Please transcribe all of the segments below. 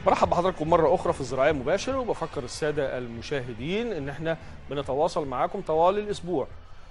برحب بحضراتكم مرة أخرى في الزراعية مباشر وبفكر السادة المشاهدين إن إحنا بنتواصل معاكم طوال الأسبوع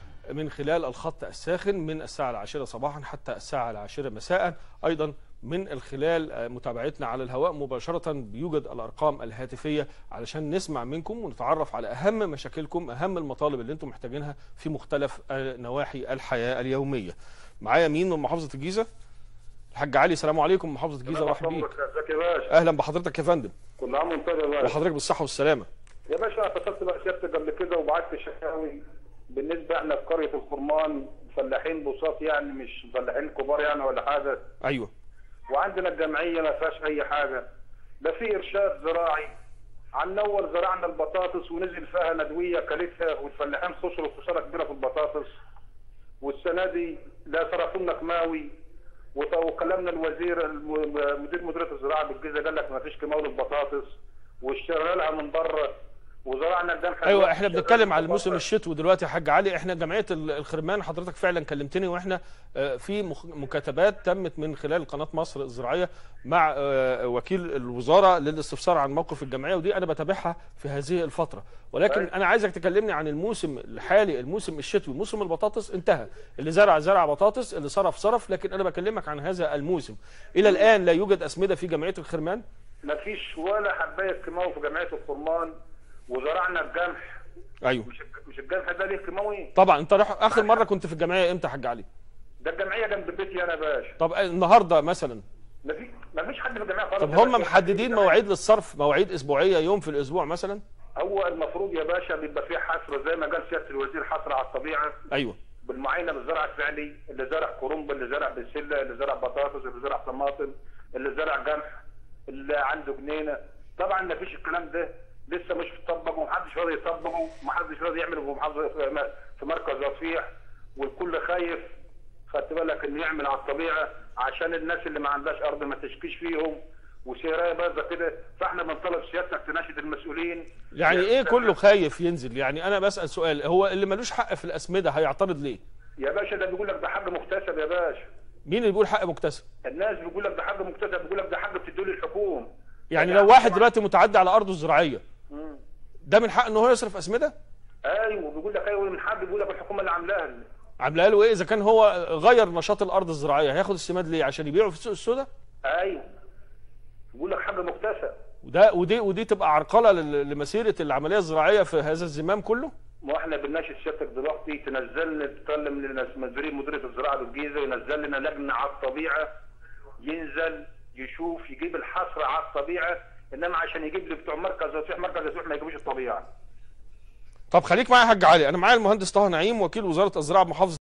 من خلال الخط الساخن من الساعة العاشرة صباحا حتى الساعة العاشرة مساء أيضا من خلال متابعتنا على الهواء مباشرة بيوجد الأرقام الهاتفية علشان نسمع منكم ونتعرف على أهم مشاكلكم أهم المطالب اللي أنتم محتاجينها في مختلف نواحي الحياة اليومية معايا مين من محافظة الجيزة؟ الحاج علي السلام عليكم محافظة الجيزة ورحب بيك ازيك يا باشا أهلا بحضرتك يا فندم كل عام وانت طيب يا باشا وحضرتك بالصحة والسلامة يا باشا انا اتصلت بقى سيادتك قبل كده وبعت شكاوي بالنسبه احنا في قريه الخرمان فلاحين بساط يعني مش فلاحين كبار يعني ولا حاجه أيوه وعندنا الجمعيه ما فيهاش اي حاجه لا في ارشاد زراعي عن اول زرعنا البطاطس ونزل فيها ندويه كلتها والفلاحين خسروا خساره كبيره في البطاطس والسنه دي لا صرفوا لنا كماوي وط- وكلمنا الوزير الم- مدير مديريه الزراعه بالجيزه قال لك ما فيش كيماوي للبطاطس واشترينا لها من بره وزرعنا القمح ايوه احنا بنتكلم على الموسم الشتوي دلوقتي يا حاج علي احنا جمعيه ال- الخرمان حضرتك فعلا كلمتني واحنا آه، في مخ- مكاتبات تمت من خلال قناه مصر الزراعيه مع آه، وكيل الوزاره للاستفسار عن موقف الجمعيه ودي انا بتابعها في هذه الفتره ولكن أيوة. انا عايزك تكلمني عن الموسم الحالي الموسم الشتوي موسم البطاطس انتهى اللي زرع زرع بطاطس اللي صرف صرف لكن انا بكلمك عن هذا الموسم الى الان لا يوجد اسمده في جمعيه الخرمان ما فيش ولا حبايه كيماوي في جمعيه الخرمان وزرعنا القمح ايوه مش مش القمح ده ليه كيماوي طبعا انت راح اخر مره كنت في الجمعيه امتى يا حاج علي ده الجمعيه جنب بيتي انا يا باشا طب النهارده مثلا ما في ما فيش حد في الجمعيه خالص طب يا هم باشا. محددين مواعيد للصرف مواعيد اسبوعيه يوم في الاسبوع مثلا هو المفروض يا باشا بيبقى فيه حصر زي ما قال سياده الوزير حصر على الطبيعه ايوه بالمعاينه بالزرع الفعلي اللي زرع كرنب اللي زرع بسله اللي زرع بطاطس اللي زرع طماطم اللي زرع قمح اللي عنده جنينه طبعا ما فيش الكلام ده لسه مش مطبق ومحدش راضي يطبقه ومحدش راضي يعمله في محافظه في- في مركز رفيع والكل خايف خدت بالك انه يعمل على الطبيعه عشان الناس اللي ما عندهاش ارض ما تشكيش فيهم وسيرايه بايظه كده فاحنا بنطلب سيادتك تناشد المسؤولين يعني ايه كله خايف ينزل يعني انا بسال سؤال هو اللي ملوش حق في الاسمده هيعترض ليه يا باشا ده بيقول لك ده حق مكتسب يا باشا مين اللي بيقول حق مكتسب الناس بيقول لك ده حق مكتسب بيقول لك ده حق بتديه للحكومه يعني لو واحد دلوقتي متعدي على ارضه الزراعيه مم. ده من حق ان هو يصرف اسمده ايوه بيقول لك ايوه من حق بيقول لك الحكومه اللي عاملاها لنا. عامله له ايه اذا كان هو غير نشاط الارض الزراعيه هياخد السماد ليه عشان يبيعه في السوق السوداء ايوه بيقول لك حق مكتسب وده ودي ودي تبقى عرقله لل- لمسيره العمليه الزراعيه في هذا الزمام كله ما احنا بنناشد سيادتك دلوقتي تنزل تكلم لنا مدير مديريه الزراعه بالجيزه وينزل لنا لجنه على الطبيعه ينزل يشوف يجيب الحصر على الطبيعه انما عشان يجيب لي بتوع مركز رفيع مركز رفيع ما يجيبوش الطبيعه طب خليك معايا يا حاج علي انا معايا المهندس طه نعيم وكيل وزاره الزراعه بمحافظه